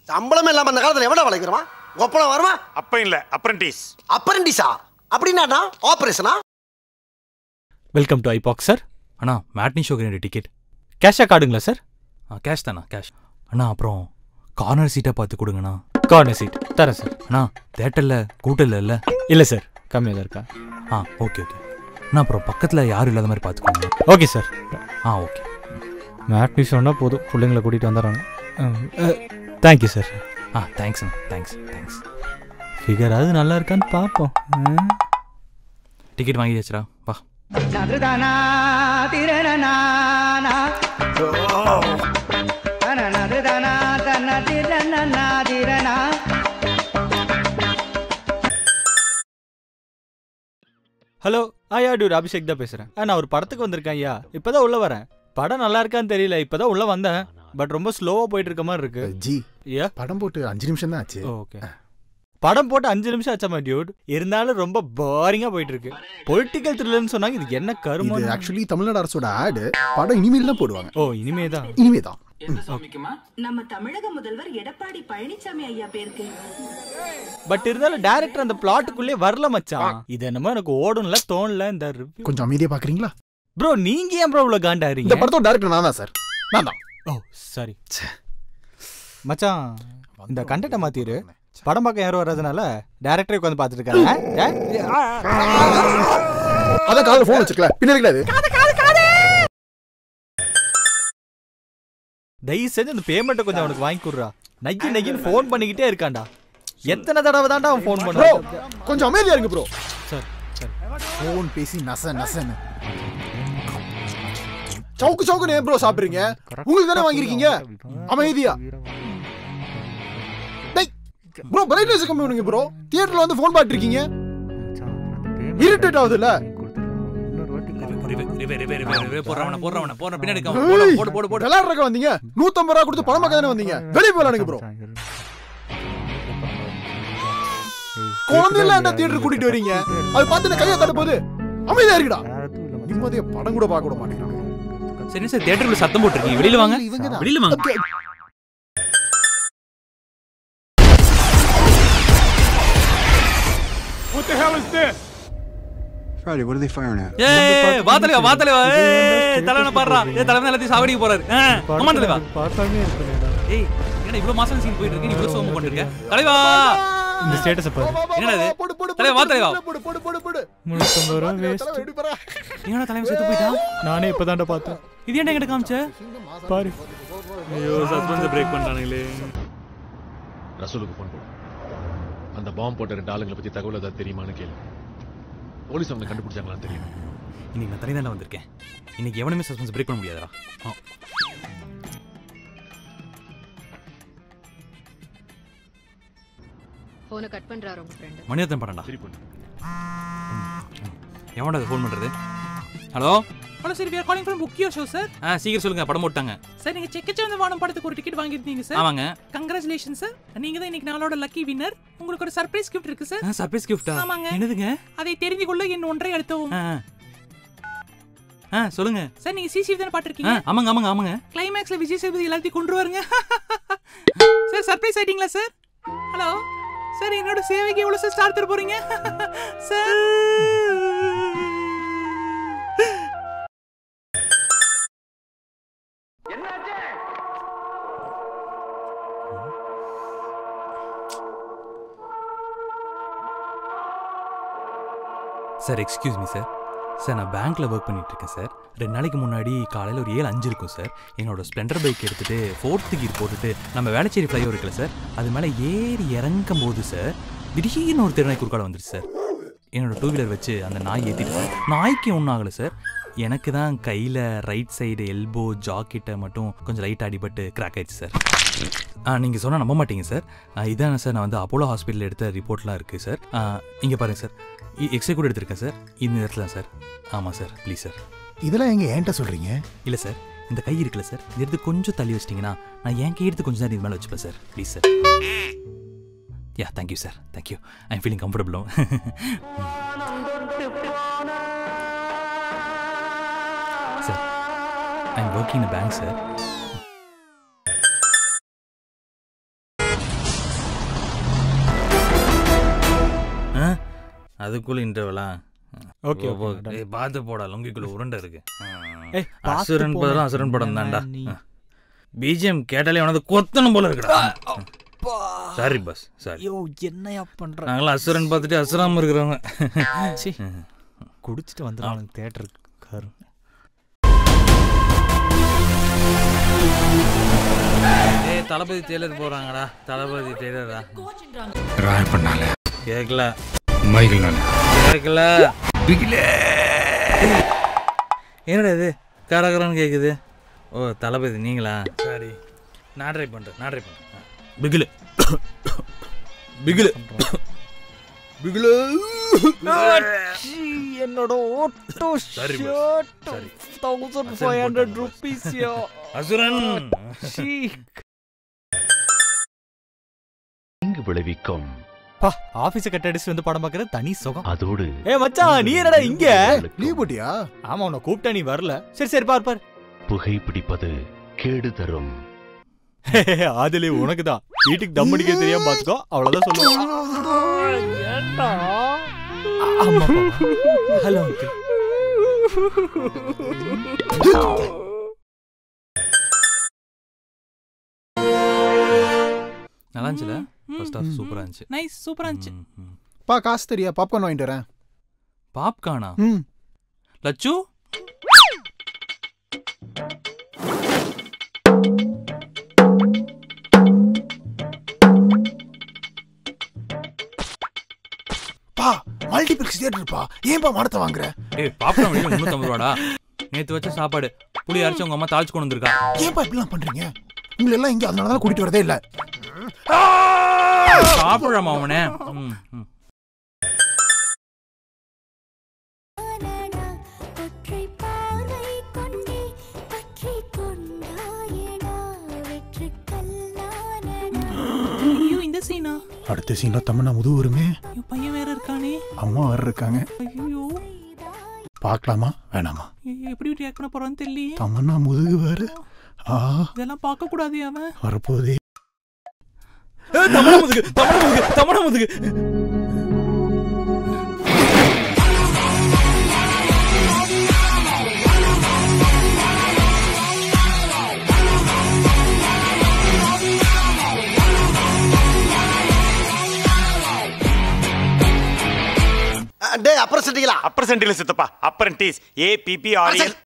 சம்பளமே இல்லாம அந்த காலத்துல எவனா வளைக்கிறோமா ஒப்பனம் வருமா அப்ப இல்ல அப்ரண்டிஸ் அப்ரண்டிஸா அப்படின்னா ஆபரேஷனா வெல்கம் டு ஐபாக் சார் அண்ணா மேட்னி ஷோக்கு ரெண்டு டிக்கெட் கேஷா கார்டுங்களா சார் ஆ கேஷ் தானா கேஷ் அண்ணா அப்புறம் கார்னர் சீட்டாக பார்த்து கொடுங்கண்ணா கார்னர் சீட் தரேன் சார் அண்ணா தேட்டரில் கூட்டம் இல்லைல்ல இல்லை சார் கம்மியாக தான் இருக்கா ஆ ஓகே ஓகே அண்ணா அப்புறம் பக்கத்தில் யாரும் இல்லாத மாதிரி பார்த்துக்கோங்க ஓகே சார் ஆ ஓகே மேட்னி சொன்னால் போதும் பிள்ளைங்களை கூட்டிகிட்டு வந்துடுறாங்க தேங்க்யூ சார் ஆ தேங்க்ஸ் அண்ணா தேங்க்ஸ் தேங்க்ஸ் ஃபிகராவது நல்லா இருக்கான்னு பார்ப்போம் டிக்கெட் வாங்கியாச்சுடா வா நதுதானா திரணனானா நதுதானா தன திரணனா திரணா ஹலோ ஐயா டூர் அபிஷேக் தான் பேசுகிறேன் ஆ நான் ஒரு படத்துக்கு வந்திருக்கேன் ஐயா இப்போ தான் உள்ளே வரேன் படம் நல்லா இருக்கான்னு தெரியல இப்போ தான் உள்ளே வந்தேன் பட் ரொம்ப ஸ்லோவாக போயிட்டு இருக்க மாதிரி இருக்கு ஜி ஐயா படம் போட்டு அஞ்சு நிமிஷம் தான் ஆச்சு ஓகே படம் போட்டு அஞ்சு நிமிஷம் ஆச்சாமா டியூட் இருந்தாலும் ரொம்ப போரிங்கா போயிட்டு இருக்கு பொலிட்டிக்கல் த்ரில்லர்னு சொன்னாங்க இது என்ன கருமம் இது ஆக்சுவலி தமிழ்நாடு அரசோட ஆடு படம் இனிமேல் தான் போடுவாங்க ஓ இனிமே தான் இனிமே தான் நம்ம தமிழக முதல்வர் எடப்பாடி பழனிசாமி ஐயா பேருக்கு பட் இருந்தாலும் டைரக்டர் அந்த பிளாட்டுக்குள்ளே வரல மச்சான் இது என்னமோ எனக்கு ஓடும்ல தோணல இந்த ரிவ்யூ கொஞ்சம் அமைதியா பாக்குறீங்களா ப்ரோ நீங்க ஏன் ப்ரோ இவ்வளவு இந்த காண்டாறீங்க படத்தோட டேரக்டர் நான் தான் சார் நான் தான் ஓ சாரி மச்சான் இந்த கண்டென்ட்டை மாத்திரு படம் பார்க்க யாரும் வர்றதுனால டேரக்டரே உட்காந்து பார்த்துட்டு இருக்காங்க அதான் காலைல ஃபோன் வச்சிருக்கல பின்னாடி கிடையாது தயவு செஞ்சு அந்த பேமெண்ட்டை கொஞ்சம் அவனுக்கு வாங்கி கொடுறா நைக்கி நைக்கின்னு ஃபோன் பண்ணிக்கிட்டே இருக்கான்டா எத்தனை தடவை தான்டா அவன் ஃபோன் ப்ரோ பண்ணுறான் கொஞ்சம் அமைதியா இருங்க ப்ரோ சார் சார் ஃபோன் பேசி நச நசன்னு சவுக்கு சவுக்குன்னு ஏன் ப்ரோ சாப்பிடுறீங்க உங்களுக்கு தானே வாங்கியிருக்கீங்க அமைதியா டேய் ப்ரோ பிரைட்னஸ் கம்மி பண்ணுங்க ப்ரோ தியேட்டர்ல வந்து ஃபோன் பாட்டு இருக்கீங்க இரிட்டேட் ஆகுதுல்ல போடுறவன போடுறவன போடுற பின்னாடி ஏய், போடு போடு போடு விளையாடுறக்க வந்தீங்க நூத்தம்பது ரூபா கொடுத்து பணம் பார்க்க தானே வந்தீங்க வெளியே போலானுங்க ப்ரோ குழந்தைல என்ன தியேட்டர் கூட்டிட்டு வரீங்க அது பார்த்து என்ன கையை தட்ட போகுது அமைதியா இருக்குடா நிம்மதியா படம் கூட பார்க்க விட மாட்டேங்கிறாங்க சரி சார் தேட்டருக்குள்ள சத்தம் போட்டிருக்கீங்க வெளியில வாங்க இவங்க தான். வெளியில வாங்க Friday, what are they firing at? ஏய் வா தலைவா வா தலைவா ஏய் தலைவன பாடுறா ஏய் தலைவன் எல்லாத்தையும் சாவடிக்க போறாரு ஆ, ஆமா தலைவா பார்த்தாங்க இருக்கேன்டா ஏய் என்ன இவ்வளவு மாசம் சீன் போயிட்டு இருக்கு நீ இவ்வளவு சோகம் பண்ணிருக்க தலைவா இந்த ஸ்டேட்டஸை பாரு என்னடா இது? போடு, போடு, போடு, தலைவா, வா தலைவா. போடு, போடு, போடு, போடு. முன்னூத்தம்பது ரூபா தலைவா, வேஸ்ட் எப்படி பாரு. என்னடா தலைவன் செத்து போயிட்டான் நானே இப்பதான்டா பார்த்தேன் இது ஏன்டா என்கிட்ட காமிச்ச பாரு ஐயோ சஸ்பென்ஸ் பிரேக் பண்ணிட்டானுங்களே ரசூலுக்கு ஃபோன் போடு அந்த பாம்பு போட்ட ரெண்டு ஆளுங்களை பத்தி தகவல் ஏதாவது தெரியுமான்னு கேளு போலீஸ் அவங்க கண்டுபிடிச்சாங்களான்னு தெரியும் இன்னைக்கு நான் தனியாக வந்திருக்கேன் இன்னைக்கு எவனுமே சஸ்பென்ஸ் பிரேக் பண்ண முடியாதா ஆ. போனை கட் பண்றாரு உங்க ஃப்ரெண்ட் மணிரத்னம் படம்டா சரி பண்ணு எவன்டா ஃபோன் பண்றது hello hello sir we are calling from புக்கியோ ஷோ சார் ஆ சீக்கிரம் சொல்லுங்க படம் போட்டாங்க சார் நீங்க செக்கச்ச வந்து வானம் படத்துக்கு ஒரு டிக்கெட் வாங்கியிருந்தீங்க சார் ஆமாங்க கங்க்ராச்சுலேஷன் சார் நீங்க தான் இன்னைக்கு நாளோட லக்கி வின்னர் உங்களுக்கு ஒரு சர்ப்ரைஸ் கிஃப்ட் இருக்கு சார் சர்ப்ரைஸ் கிஃப்டா ஆமாங்க. என்னதுங்க அதை தெரிந்து கொள்ள என் ஒன்றை அழுத்தவும் ஆ ஆ. ஆ சொல்லுங்க சார் நீங்க சிசிவி தானே ஆ பாட்டிருக்கீங்க ஆமாங்க ஆமாங்க ஆமாங்க கிளைமேக்ஸ்ல விஜய் சேதுபதி எல்லாத்தையும் கொண்டு வருங்க சார் சர்ப்ரைஸ் ஆயிட்டீங்களா சார் ஹலோ சார் என்னோட சேவைக்கு எவ்வளவு சார் ஸ்டார் தர போறீங்க sir sir excuse me sir sir நான் பேங்க்கில் ஒர்க் பண்ணிட்டு இருக்கேன் சார் ரெண்டு நாளைக்கு முன்னாடி காலையில் ஒரு ஏழு அஞ்சு இருக்கும் சார் என்னோட ஸ்ப்ளெண்டர் பைக் எடுத்துட்டு ஃபோர்த்து கீர் போட்டுட்டு நம்ம வேளச்சேரி ஃப்ளைஓவர் இருக்குல்ல சார் அது மேலே ஏறி இறங்கும் போது சார் திடீர்னு ஒரு திருநாய் குறுக்கால வந்துருச்சு சார் என்னோட டூ வீலர் வச்சு அந்த நாய் ஏற்றிட்டு சார் நாய்க்கு ஒன்றும் ஆகலை சார் எனக்கு தான் கையில் ரைட் சைடு எல்போ ஜாக்கெட்டை மட்டும் கொஞ்சம் லைட்டாக அடிபட்டு கிராக் ஆயிடுச்சு சார் ஆ நீங்கள் சொன்னால் நம்ப மாட்டீங்க சார் ஆ, இதானே சார் நான் வந்து அப்போலோ ஹாஸ்பிட்டல் எடுத்த ரிப்போர்ட்லாம் இருக்குது சார் இங்கே பாருங்கள் சார் எக்ஸ்ரே கூட எடுத்திருக்கேன் சார் இந்த இடத்துல தான் சார் ஆமாம் சார் ப்ளீஸ் சார் இதெல்லாம் எங்க என்கிட்ட சொல்றீங்க இல்லை சார் இந்த கை இருக்குல்ல சார் இந்த எடுத்து கொஞ்சம் தள்ளி வச்சிட்டிங்கன்னா நான் என் கை எடுத்து கொஞ்சம் நேரம் இது மேலே வச்சுப்பேன் sir please sir yeah thank you sir thank you I am feeling கம்ஃபர்டபுளும் sir I am working in bank sir அதுக்குள்ள இன்டர்வலா Okay, okay, done. ஏய் பார்த்து போடா லுங்கிக்குள்ள உருண்டை இருக்கு ஏய், பார்த்து அசுரன் போடா. படம் அசுரன் படம் தான்டா நீ. பிஜிஎம் கேட்டாலே உனது கொத்தணும் போல இருக்குடா சாரி பஸ் சாரி ஐயோ என்னையா பண்ற நாங்களாம் அசுரன் பார்த்துட்டு அசுராம இருக்கிறவங்க சீ. குடிச்சிட்டு வந்துடுறானுங்க தேட்டருக்கு காரு ஏய் தளபதி டெய்லர் போறாங்கடா தளபதி டெய்லரா ராய் பண்ணால கேட்கல மைகிள்னால கேட்கல என்னடா இது கரகரன்னு கேட்குது ஓ தளபதி நீங்களா சாரி நான் ட்ரை பண்ணுறேன் நான் ட்ரை பண்ணுறேன் பிகிலு பிகிலு பிகிலு என்னோட auto Sorry, boss. Sorry. Thousand five hundred rupees Asuran இங்கு விளைவிக்கும் பா ஆபீஸ கட்ட அடிச்சு வந்து படம் பார்க்கறது தனி சுகம் அதோடு ஏ மச்சான் நீ என்னடா இங்க லீவ் போட்டியா ஆமா உன்னை கூப்பிட்டா நீ வரல சரி சரி பார் பார் புகைப்பிடிப்பது கேடு தரும் ஆதிலே உனக்கு தான் வீட்டுக்கு தம் அடிக்க தெரியாம பாத்துக்கோ அவ்வளவுதான் சொல்லுவேன் ஆமா ஹலோ அங்கிள் நல்லா இருந்துச்சுல ஃபர்ஸ்ட் ஆஃப் சூப்பராக இருந்துச்சு நைஸ் சூப்பரா இருந்துச்சு பா காசு தெரியா பாப்கார்ன் வாங்கிட்டு வரேன் பாப்கார்னா ம் லச்சு பா மல்டிபிளெக்ஸ் தியேட்டர் பா ஏன்பா மானத்தை வாங்குற ஏய் பாப்கார்ன் வெளியே முந்நூற்றம்பது ரூபாடா நேற்று வச்ச சாப்பாடு புளி அரைச்சு உங்க அம்மா தாளிச்சு கொண்டு வந்திருக்கா ஏன்பா இப்படிலாம் பண்றீங்க உங்களை எல்லாம் இங்க அதனால தான் கூட்டிட்டு வரதே இல்ல சாப்பிடுறாமா அவனே ம், ம். ஐயோ இந்த சீனா அடுத்த சீன்ல தம்மனா முதுகு வருமே ஐயோ பையன் வேற இருக்கானே அம்மா வேற இருக்காங்க ஐயோ பார்க்கலாமா வேணாமா ஐயோ, எப்படி ரியாக்ட் பண்ண போறான்னு தெரியலையே தமன்னா முதுகு வேற ஆ இதெல்லாம் பார்க்க கூடாது அவன் வரப்போதே தமிழ முதுகு தமிழ முதுகு தமிழ முதுகு டேய் அப்புறம் செட்டிங்களா அப்புறம் சென்டில சித்தப்பா அப்புறம் டீஸ் ஏ பிபி ஆரியல்